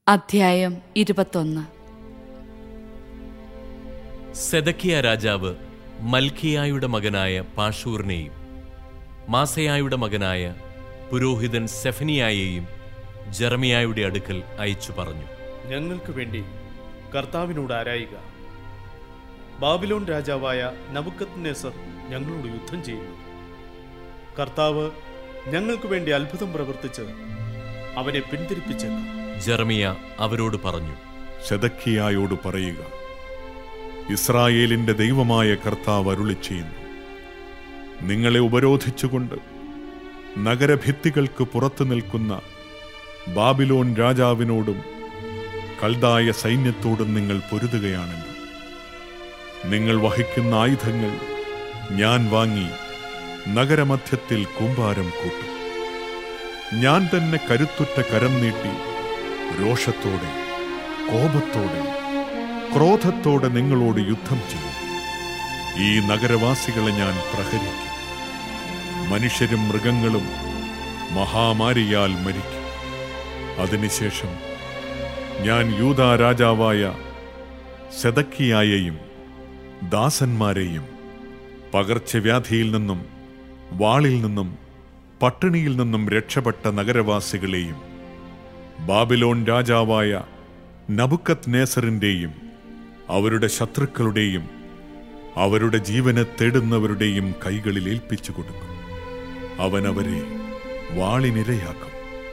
അധ്യായം ഇരുപത്തൊന്ന് സെദക്കിയ രാജാവ് മൽക്കിയായുടെ മകനായ പാഷൂറിനെയും മാസയായുടെ മകനായ പുരോഹിതൻ സെഫനിയായെയും ജെറമിയായുടെ അടുക്കൽ അയച്ചു പറഞ്ഞു ഞങ്ങൾക്ക് വേണ്ടി കർത്താവിനോട് ആരായുക ബാബിലോൺ രാജാവായ നബുക്കത്ത് നെസർ ഞങ്ങളോട് യുദ്ധം ചെയ്യുന്നു കർത്താവ് ഞങ്ങൾക്ക് വേണ്ടി അത്ഭുതം പ്രവർത്തിച്ച് അവനെ പിന്തിരിപ്പിച്ചേക്കാം ജെറമിയ അവരോട് പറഞ്ഞു ശതക്കിയായോട് പറയുക ഇസ്രായേലിന്റെ ദൈവമായ കർത്താവ് അരുളി ചെയ്യുന്നു നിങ്ങളെ ഉപരോധിച്ചുകൊണ്ട് നഗരഭിത്തികൾക്ക് പുറത്തു നിൽക്കുന്ന ബാബിലോൺ രാജാവിനോടും കൽതായ സൈന്യത്തോടും നിങ്ങൾ പൊരുതുകയാണല്ലോ നിങ്ങൾ വഹിക്കുന്ന ആയുധങ്ങൾ ഞാൻ വാങ്ങി നഗരമധ്യത്തിൽ കൂമ്പാരം കൂട്ടും ഞാൻ തന്നെ കരുത്തുറ്റ കരം നീട്ടി രോഷത്തോടെ കോപത്തോടെ ക്രോധത്തോടെ നിങ്ങളോട് യുദ്ധം ചെയ്യും ഈ നഗരവാസികളെ ഞാൻ പ്രഹരിക്കും മനുഷ്യരും മൃഗങ്ങളും മഹാമാരിയാൽ മരിക്കും അതിനുശേഷം ഞാൻ യൂതാ രാജാവായ സെതക്കിയായെയും ദാസന്മാരെയും പകർച്ചവ്യാധിയിൽ നിന്നും വാളിൽ നിന്നും പട്ടിണിയിൽ നിന്നും രക്ഷപ്പെട്ട നഗരവാസികളെയും ബാബിലോൺ രാജാവായ നബുക്കത് നേസറിന്റെയും അവരുടെ ശത്രുക്കളുടെയും അവരുടെ ജീവനെ തേടുന്നവരുടെയും കൈകളിൽ ഏൽപ്പിച്ചു കൊടുക്കും അവൻ അവരെ വാളിനിരയാക്കും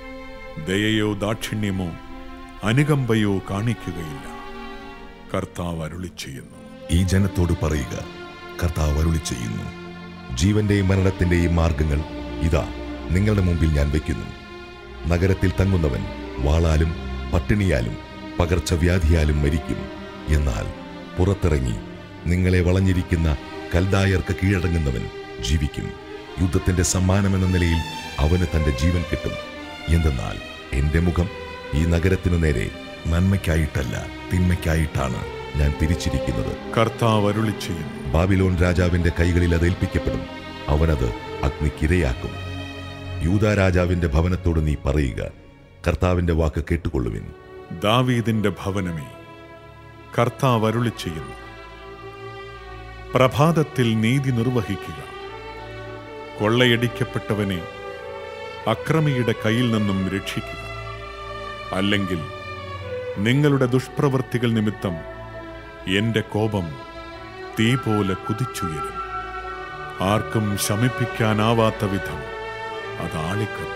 ദയയോ ദാക്ഷിണ്യമോ അനുകമ്പയോ കാണിക്കുകയില്ല കർത്താവ് അരുളി ചെയ്യുന്നു ഈ ജനത്തോട് പറയുക കർത്താവ് അരുളി ചെയ്യുന്നു ജീവന്റെയും മരണത്തിന്റെയും മാർഗങ്ങൾ ഇതാ നിങ്ങളുടെ മുമ്പിൽ ഞാൻ വയ്ക്കുന്നു നഗരത്തിൽ തങ്ങുന്നവൻ വാളാലും പട്ടിണിയാലും പകർച്ചവ്യാധിയാലും മരിക്കും എന്നാൽ പുറത്തിറങ്ങി നിങ്ങളെ വളഞ്ഞിരിക്കുന്ന കൽദായർക്ക് കീഴടങ്ങുന്നവൻ ജീവിക്കും യുദ്ധത്തിന്റെ സമ്മാനമെന്ന നിലയിൽ അവന് തന്റെ ജീവൻ കിട്ടും എന്തെന്നാൽ എന്റെ മുഖം ഈ നഗരത്തിനു നേരെ നന്മയ്ക്കായിട്ടല്ല തിന്മയ്ക്കായിട്ടാണ് ഞാൻ തിരിച്ചിരിക്കുന്നത് കർത്താവ് അരുളി ചെയ്യുന്നു ബാബിലോൺ രാജാവിന്റെ കൈകളിൽ അത് ഏൽപ്പിക്കപ്പെടും അവനത് അഗ്നിക്കിരയാക്കും യൂദാ രാജാവിന്റെ ഭവനത്തോട് നീ പറയുക കർത്താവിന്റെ വാക്ക് കേട്ടുകൊള്ളുവിൻ ദാവീദിന്റെ ഭവനമേ കർത്താവ് അരുളി ചെയ്യുന്നു പ്രഭാതത്തിൽ നീതി നിർവഹിക്കുക കൊള്ളയടിക്കപ്പെട്ടവനെ അക്രമിയുടെ കയ്യിൽ നിന്നും രക്ഷിക്കുക അല്ലെങ്കിൽ നിങ്ങളുടെ ദുഷ്പ്രവൃത്തികൾ നിമിത്തം എന്റെ കോപം തീ പോലെ കുതിച്ചുയരും ആർക്കും ശമിപ്പിക്കാനാവാത്ത വിധം അത് ആളിക്കത്തും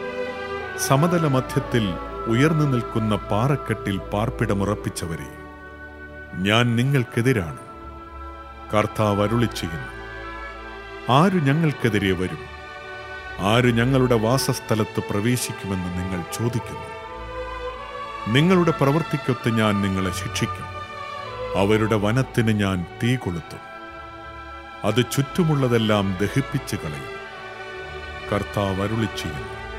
സമതല മധ്യത്തിൽ ഉയർന്നു നിൽക്കുന്ന പാറക്കെട്ടിൽ പാർപ്പിടമുറപ്പിച്ചവരെ ഞാൻ നിങ്ങൾക്കെതിരാണ് കർത്താവ് അരുളി ചെയ്യുന്നു ആരു ഞങ്ങൾക്കെതിരെ വരും ആര് ഞങ്ങളുടെ വാസസ്ഥലത്ത് പ്രവേശിക്കുമെന്ന് നിങ്ങൾ ചോദിക്കുന്നു നിങ്ങളുടെ പ്രവൃത്തിക്കൊത്ത് ഞാൻ നിങ്ങളെ ശിക്ഷിക്കും അവരുടെ വനത്തിന് ഞാൻ തീ കൊളുത്തും അത് ചുറ്റുമുള്ളതെല്ലാം ദഹിപ്പിച്ചു കളയും കർത്താവ് അരുളി ചെയ്യുന്നു